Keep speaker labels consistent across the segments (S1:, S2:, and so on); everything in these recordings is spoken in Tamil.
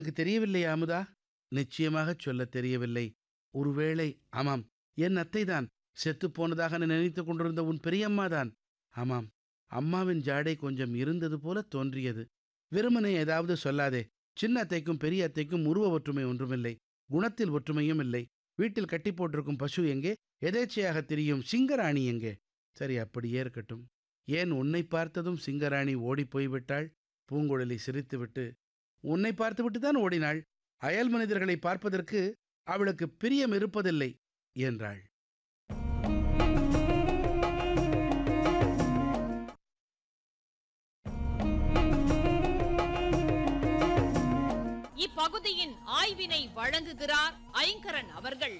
S1: எனக்கு தெரியவில்லை அமுதா நிச்சயமாகச் சொல்லத் தெரியவில்லை ஒருவேளை ஆமாம் என் அத்தைதான் செத்துப் போனதாக நான் நினைத்துக் கொண்டிருந்த உன் பெரியம்மாதான் ஆமாம் அம்மாவின் ஜாடை கொஞ்சம் இருந்தது போல தோன்றியது வெறுமனே ஏதாவது சொல்லாதே சின்ன அத்தைக்கும் பெரிய அத்தைக்கும் உருவ ஒற்றுமை ஒன்றுமில்லை குணத்தில் ஒற்றுமையும் இல்லை வீட்டில் கட்டி போட்டிருக்கும் பசு எங்கே எதேச்சையாக தெரியும் சிங்கராணி எங்கே சரி அப்படியே இருக்கட்டும் ஏன் உன்னை பார்த்ததும் சிங்கராணி ஓடிப் போய்விட்டாள் பூங்குழலி சிரித்துவிட்டு உன்னை பார்த்துவிட்டு தான் ஓடினாள் அயல் மனிதர்களை பார்ப்பதற்கு அவளுக்கு பிரியம் இருப்பதில்லை என்றாள்
S2: இப்பகுதியின் ஆய்வினை வழங்குகிறார் ஐங்கரன் அவர்கள்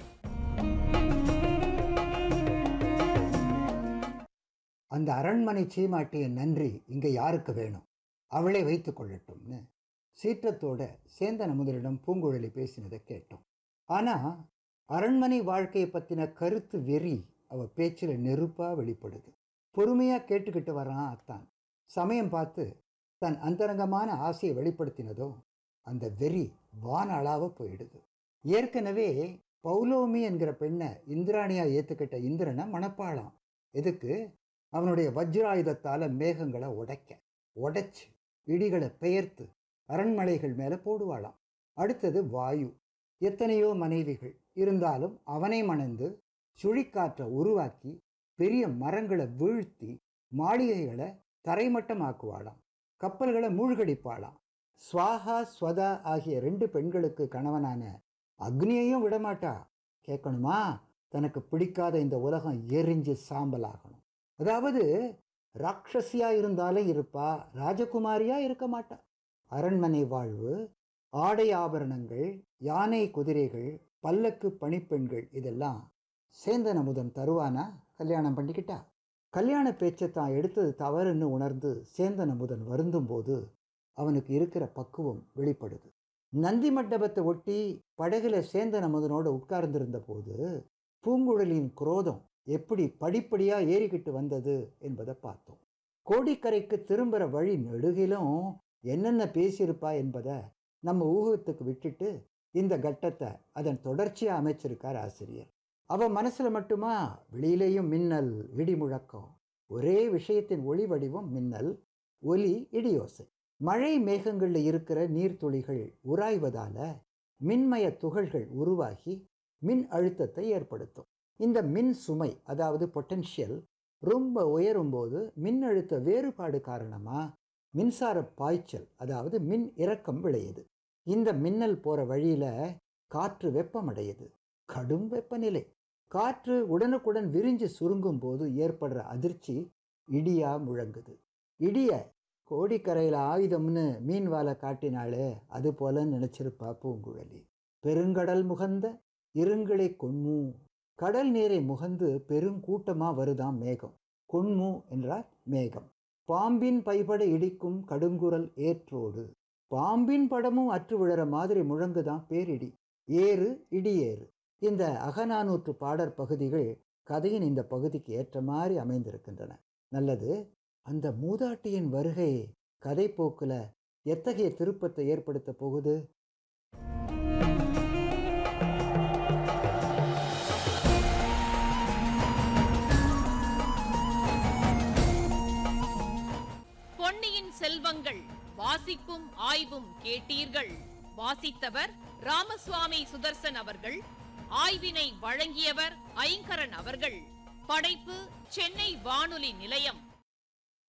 S3: அந்த அரண்மனை சீமாட்டியின் நன்றி இங்க யாருக்கு வேணும் அவளே வைத்துக் கொள்ளட்டும்னு சீற்றத்தோட சேந்தன் அமுதரிடம் பூங்குழலி பேசினதை கேட்டோம் ஆனா அரண்மனை வாழ்க்கையை பத்தின கருத்து வெறி அவ பேச்சுல நெருப்பா வெளிப்படுது பொறுமையா கேட்டுக்கிட்டு வரான் அத்தான் சமயம் பார்த்து தன் அந்தரங்கமான ஆசையை வெளிப்படுத்தினதோ அந்த வெறி வான அளவ போயிடுது ஏற்கனவே பௌலோமி என்கிற பெண்ணை இந்திராணியா ஏத்துக்கிட்ட இந்திரனை மணப்பாளாம் எதுக்கு அவனுடைய வஜ்ராயுதத்தால மேகங்களை உடைக்க உடைச்சு இடிகளை பெயர்த்து அரண்மனைகள் மேல போடுவாளாம் அடுத்தது வாயு எத்தனையோ மனைவிகள் இருந்தாலும் அவனை மணந்து சுழிக்காற்றை உருவாக்கி பெரிய மரங்களை வீழ்த்தி மாளிகைகளை தரைமட்டமாக்குவாளாம் கப்பல்களை மூழ்கடிப்பாளாம் ஸ்வாஹா ஸ்வதா ஆகிய ரெண்டு பெண்களுக்கு கணவனான அக்னியையும் விடமாட்டா கேட்கணுமா தனக்கு பிடிக்காத இந்த உலகம் எரிஞ்சு சாம்பலாகணும் அதாவது ராட்சசியா இருந்தாலும் இருப்பா ராஜகுமாரியா இருக்க மாட்டா அரண்மனை வாழ்வு ஆடை ஆபரணங்கள் யானை குதிரைகள் பல்லக்கு பணிப்பெண்கள் இதெல்லாம் சேந்தன் அமுதன் தருவானா கல்யாணம் பண்ணிக்கிட்டா கல்யாண பேச்சை தான் எடுத்தது தவறுன்னு உணர்ந்து சேந்தன் அமுதன் வருந்தும் போது அவனுக்கு இருக்கிற பக்குவம் வெளிப்படுது நந்தி மண்டபத்தை ஒட்டி படகுல சேந்தன் அமுதனோட உட்கார்ந்திருந்த போது பூங்குழலியின் குரோதம் எப்படி படிப்படியா ஏறிக்கிட்டு வந்தது என்பதை பார்த்தோம் கோடிக்கரைக்கு திரும்புகிற வழி நெடுகிலும் என்னென்ன பேசியிருப்பா என்பதை நம்ம ஊகத்துக்கு விட்டுட்டு இந்த கட்டத்தை அதன் தொடர்ச்சியா அமைச்சிருக்கார் ஆசிரியர் அவ மனசுல மட்டுமா வெளியிலேயும் மின்னல் இடி முழக்கம் ஒரே விஷயத்தின் ஒளி வடிவம் மின்னல் ஒலி இடியோசை மழை மேகங்கள்ல இருக்கிற நீர்த்துளிகள் உராய்வதால மின்மய துகள்கள் உருவாகி மின் அழுத்தத்தை ஏற்படுத்தும் இந்த மின் சுமை அதாவது பொட்டென்ஷியல் ரொம்ப உயரும்போது மின் அழுத்த வேறுபாடு காரணமா மின்சார பாய்ச்சல் அதாவது மின் இறக்கம் விளையுது இந்த மின்னல் போற வழியில காற்று வெப்பமடையுது கடும் வெப்பநிலை காற்று உடனுக்குடன் விரிஞ்சு சுருங்கும் போது ஏற்படுற அதிர்ச்சி இடியா முழங்குது இடிய கோடிக்கரையில் ஆயுதம்னு மீன் வாழை காட்டினாலே அது போல நினைச்சிருப்பா பூங்குழலி பெருங்கடல் முகந்த இருங்களை கொன்மு கடல் நீரை முகந்து பெருங்கூட்டமா வருதாம் மேகம் கொன்மு என்றால் மேகம் பாம்பின் பைபட இடிக்கும் கடுங்குரல் ஏற்றோடு பாம்பின் படமும் அற்று விழற மாதிரி முழங்குதான் பேரிடி ஏறு இடி ஏறு இந்த அகநானூற்று பாடற் பகுதிகள் கதையின் இந்த பகுதிக்கு ஏற்ற மாதிரி அமைந்திருக்கின்றன நல்லது அந்த மூதாட்டியின் வருகை கதை போக்குல எத்தகைய திருப்பத்தை ஏற்படுத்த போகுது
S2: பொன்னியின் செல்வங்கள் வாசிப்பும் ஆய்வும் கேட்டீர்கள் வாசித்தவர் ராமசுவாமி சுதர்சன் அவர்கள் ஆய்வினை வழங்கியவர் ஐங்கரன் அவர்கள் படைப்பு சென்னை வானொலி நிலையம்